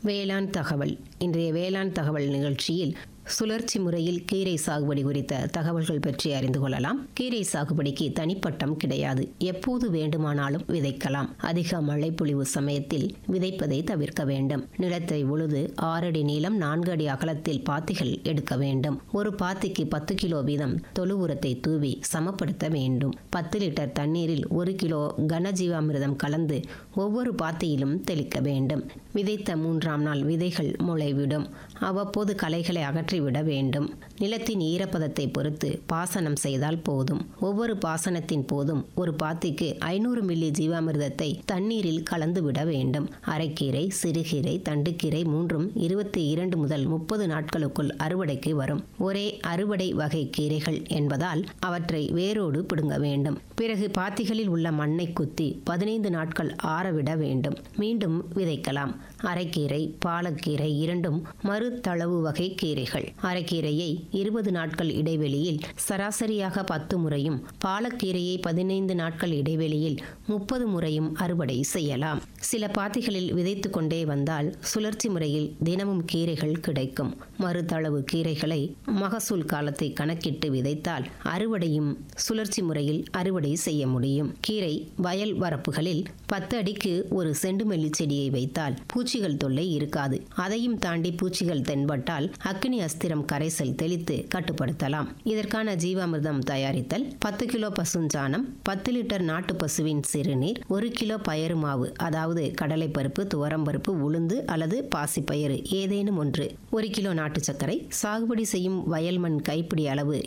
வேளாண் தகவல் இன்றைய வேளாண் தகவல் நிகழ்ச்சியில் சுழற்சி முறையில் கீரை சாகுபடி குறித்த தகவல்கள் பற்றி அறிந்து கொள்ளலாம் கீரை சாகுபடிக்கு தனிப்பட்டம் கிடையாது எப்போது வேண்டுமானாலும் விதைக்கலாம் அதிக மழைப்பொழிவு சமயத்தில் விதைப்பதை தவிர்க்க வேண்டும் நிலத்தை உழுது ஆறடி நீளம் நான்கு அடி அகலத்தில் பாத்திகள் எடுக்க வேண்டும் ஒரு பாத்திக்கு பத்து கிலோ வீதம் தொழு உரத்தை தூவி சமப்படுத்த வேண்டும் பத்து லிட்டர் தண்ணீரில் ஒரு கிலோ கனஜீவாமிர்தம் கலந்து ஒவ்வொரு பாத்தியிலும் தெளிக்க வேண்டும் விதைத்த மூன்றாம் நாள் விதைகள் முளைவிடும் அவ்வப்போது களைகளை அகற்றிவிட வேண்டும் நிலத்தின் ஈரப்பதத்தை பொறுத்து பாசனம் செய்தால் போதும் ஒவ்வொரு பாசனத்தின் போதும் ஒரு பாத்திக்கு ஐநூறு மில்லி ஜீவாமிர்தத்தை தண்ணீரில் கலந்து விட வேண்டும் அரைக்கீரை சிறுகீரை தண்டுக்கீரை மூன்றும் இருபத்தி இரண்டு முதல் முப்பது நாட்களுக்குள் அறுவடைக்கு வரும் ஒரே அறுவடை வகை கீரைகள் என்பதால் அவற்றை வேரோடு பிடுங்க வேண்டும் பிறகு பாத்திகளில் உள்ள மண்ணை குத்தி பதினைந்து நாட்கள் ஆறவிட வேண்டும் மீண்டும் விதைக்கலாம் அரைக்கீரை பாலக்கீரை இரண்டும் மறுதளவு வகை கீரைகள் அரைக்கீரையை இருபது நாட்கள் இடைவெளியில் சராசரியாக பத்து முறையும் பாலக்கீரையை பதினைந்து நாட்கள் இடைவெளியில் முப்பது முறையும் அறுவடை செய்யலாம் சில பாத்திகளில் விதைத்து கொண்டே வந்தால் சுழற்சி முறையில் தினமும் கீரைகள் கிடைக்கும் மறுதளவு கீரைகளை மகசூல் காலத்தை கணக்கிட்டு விதைத்தால் அறுவடையும் சுழற்சி முறையில் அறுவடை செய்ய முடியும் கீரை வயல் வரப்புகளில் பத்து அடிக்கு ஒரு செண்டுமல்லி செடியை வைத்தால் பூச்சிகள் தொல்லை இருக்காது அதையும் தாண்டி பூச்சிகள் தென்பட்டால் அக்னி அஸ்திரம் கரைசல் தெளித்து கட்டுப்படுத்தலாம் இதற்கான ஜீவாமிர்தம் தயாரித்தல் பத்து கிலோ பசுஞ்சாணம் பத்து லிட்டர் நாட்டு பசுவின் சிறுநீர் ஒரு கிலோ பயறு மாவு அதாவது கடலைப்பருப்பு துவரம்பருப்பு உளுந்து அல்லது பாசிப்பயிறு ஏதேனும் ஒன்று ஒரு கிலோ நாட்டு சர்க்கரை சாகுபடி செய்யும் வயல் மண் கைப்பிடி அளவு